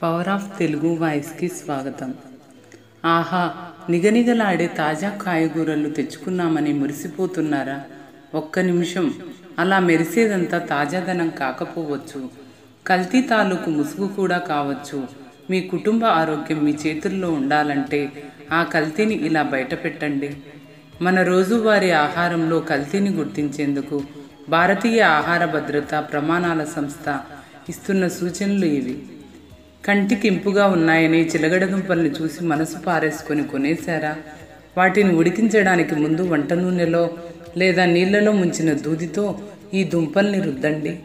power of Telugu వాయిస్కి స్వాగతం ఆహా నిగనిగలాడే తాజా కాయగూరలు తెచ్చుకున్నామని మురిసిపోతున్నారా ఒక్క నిమిషం అలా మెరిసేదంతా తాజాదనం కాకపోవచ్చు కల్తీ తాలూకు ముసుగు కూడా కావచ్చు మీ కుటుంబ ఆరోగ్యం మీ చేతుల్లో ఉండాలంటే ఆ కల్తీని ఇలా బయటపెట్టండి మన రోజువారీ ఆహారంలో కల్తీని గుర్తించేందుకు భారతీయ ఆహార భద్రత ప్రమాణాల సంస్థ ఇస్తున్న సూచనలు ఇవి కంటికి ఇంపుగా ఉన్నాయని చిలగడదుంపల్ని చూసి మనసు పారేసుకొని కొనేశారా వాటిని ఉడికించడానికి ముందు వంట నూనెలో లేదా నీళ్లలో ముంచిన దూదితో ఈ దుంపల్ని రుద్దండి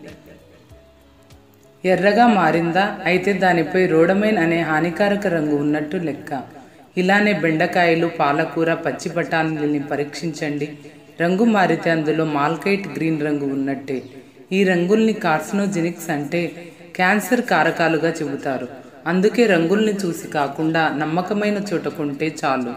ఎర్రగా మారిందా అయితే దానిపై రోడమైన్ అనే హానికారక రంగు ఉన్నట్టు లెక్క ఇలానే బెండకాయలు పాలకూర పచ్చి బఠానీలని పరీక్షించండి రంగు మారితే అందులో మాల్కైట్ గ్రీన్ రంగు ఉన్నట్టే ఈ రంగుల్ని కార్సినోజెనిక్స్ అంటే క్యాన్సర్ కారకాలుగా చెబుతారు అందుకే రంగుల్ని చూసి కాకుండా నమ్మకమైన చోట కొంటే చాలు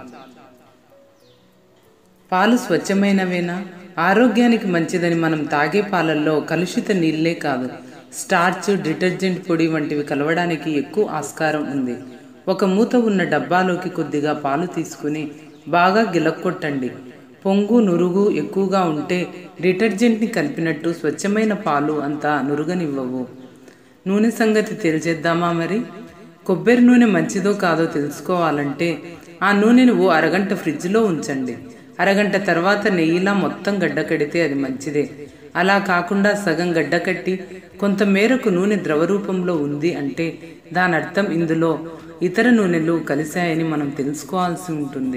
పాలు స్వచ్ఛమైనవేనా ఆరోగ్యానికి మంచిదని మనం తాగే పాలల్లో కలుషిత నీళ్ళే కాదు స్టార్చ్ డిటర్జెంట్ పొడి వంటివి కలవడానికి ఎక్కువ ఆస్కారం ఉంది ఒక మూత ఉన్న డబ్బాలోకి కొద్దిగా పాలు తీసుకుని బాగా గిలక్కొట్టండి పొంగు నురుగు ఎక్కువగా ఉంటే డిటర్జెంట్ని కలిపినట్టు స్వచ్ఛమైన పాలు అంతా నురుగనివ్వవు నూనె సంగతి తెలిచేద్దామా మరి కొబ్బరి నూనె మంచిదో కాదో తెలుసుకోవాలంటే ఆ నూనెను ఓ అరగంట ఫ్రిడ్జ్లో ఉంచండి అరగంట తర్వాత నెయ్యిలా మొత్తం గడ్డకడితే అది మంచిదే అలా కాకుండా సగం గడ్డకట్టి కొంత మేరకు నూనె ద్రవ రూపంలో ఉంది అంటే దాని అర్థం ఇందులో ఇతర నూనెలు కలిశాయని మనం తెలుసుకోవాల్సి ఉంటుంది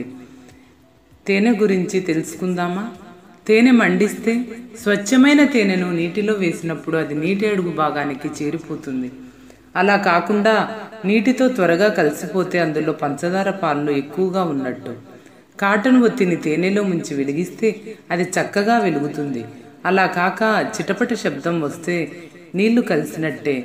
తేనె గురించి తెలుసుకుందామా తేనె మండిస్తే స్వచ్ఛమైన తేనెను నీటిలో వేసినప్పుడు అది నీటి అడుగు భాగానికి చేరిపోతుంది అలా కాకుండా నీటితో త్వరగా కలిసిపోతే అందులో పంచదార పాలు ఎక్కువగా ఉన్నట్టు కాటన్ ఒత్తిని తేనెలో ముంచి వెలిగిస్తే అది చక్కగా వెలుగుతుంది అలా కాక చిటపట శబ్దం వస్తే నీళ్లు కలిసినట్టే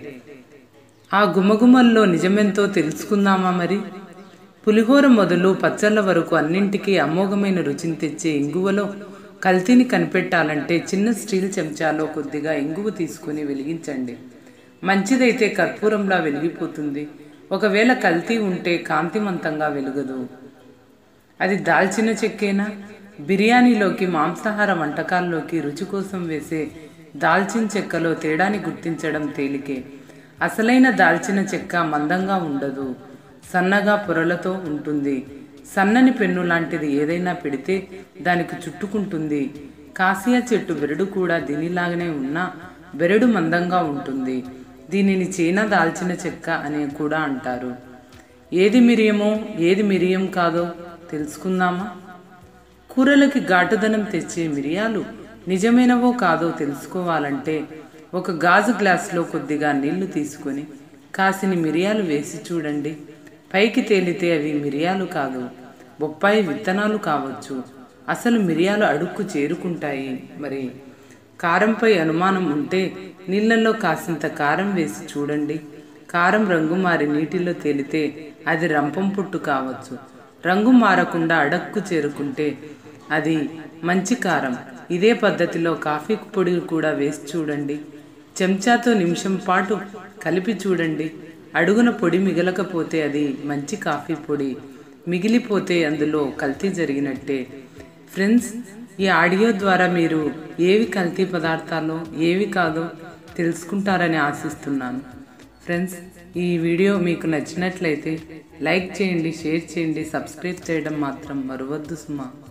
ఆ గుమగుమల్లో నిజమెంతో తెలుసుకుందామా మరి పులిహోర మొదలు పచ్చళ్ళ వరకు అన్నింటికీ అమోఘమైన రుచిని తెచ్చే ఇంగువలో కల్తీని కనిపెట్టాలంటే చిన్న స్టీల్ చెంచాలో కొద్దిగా ఇంగువ తీసుకుని వెలిగించండి మంచిదైతే కర్పూరంలా వెలిగిపోతుంది ఒకవేళ కల్తీ ఉంటే కాంతిమంతంగా వెలుగదు అది దాల్చిన చెక్కేనా బిర్యానీలోకి మాంసాహార వంటకాల్లోకి రుచి కోసం వేసే దాల్చిన చెక్కలో తేడాని గుర్తించడం తేలికే అసలైన దాల్చిన చెక్క మందంగా ఉండదు సన్నగా పొరలతో ఉంటుంది సన్నని పెన్ను లాంటిది ఏదైనా పెడితే దానికి చుట్టుకుంటుంది కాసియా చెట్టు బెరడు కూడా దీనిలాగానే ఉన్నా బెరడు మందంగా ఉంటుంది దీనిని చీనా దాల్చిన చెక్క అని కూడా అంటారు ఏది మిరియమో ఏది మిరియం కాదో తెలుసుకుందామా కూరలకి ఘాటుదనం తెచ్చే మిరియాలు నిజమైనవో కాదో తెలుసుకోవాలంటే ఒక గాజు గ్లాసులో కొద్దిగా నీళ్లు తీసుకొని కాసిని మిరియాలు వేసి చూడండి పైకి తేలితే అవి మిరియాలు కాదు బొప్పాయి విత్తనాలు కావచ్చు అసలు మిరియాలు అడుక్కు చేరుకుంటాయి మరి కారంపై అనుమానం ఉంటే నీళ్ళల్లో కాసింత కారం వేసి చూడండి కారం రంగు మారి నీటిలో తేలితే అది రంపం పుట్టు కావచ్చు రంగు మారకుండా అడక్కు చేరుకుంటే అది మంచి కారం ఇదే పద్ధతిలో కాఫీ పొడి కూడా వేసి చూడండి చెంచాతో నిమిషం పాటు కలిపి చూడండి అడుగున పొడి మిగలకపోతే అది మంచి కాఫీ పొడి మిగిలిపోతే అందులో కల్తీ జరిగినట్టే ఫ్రెండ్స్ ఈ ఆడియో ద్వారా మీరు ఏవి కల్తీ పదార్థాలు ఏవి కాదో తెలుసుకుంటారని ఆశిస్తున్నాను ఫ్రెండ్స్ ఈ వీడియో మీకు నచ్చినట్లయితే లైక్ చేయండి షేర్ చేయండి సబ్స్క్రైబ్ చేయడం మాత్రం మరవద్దు సుమా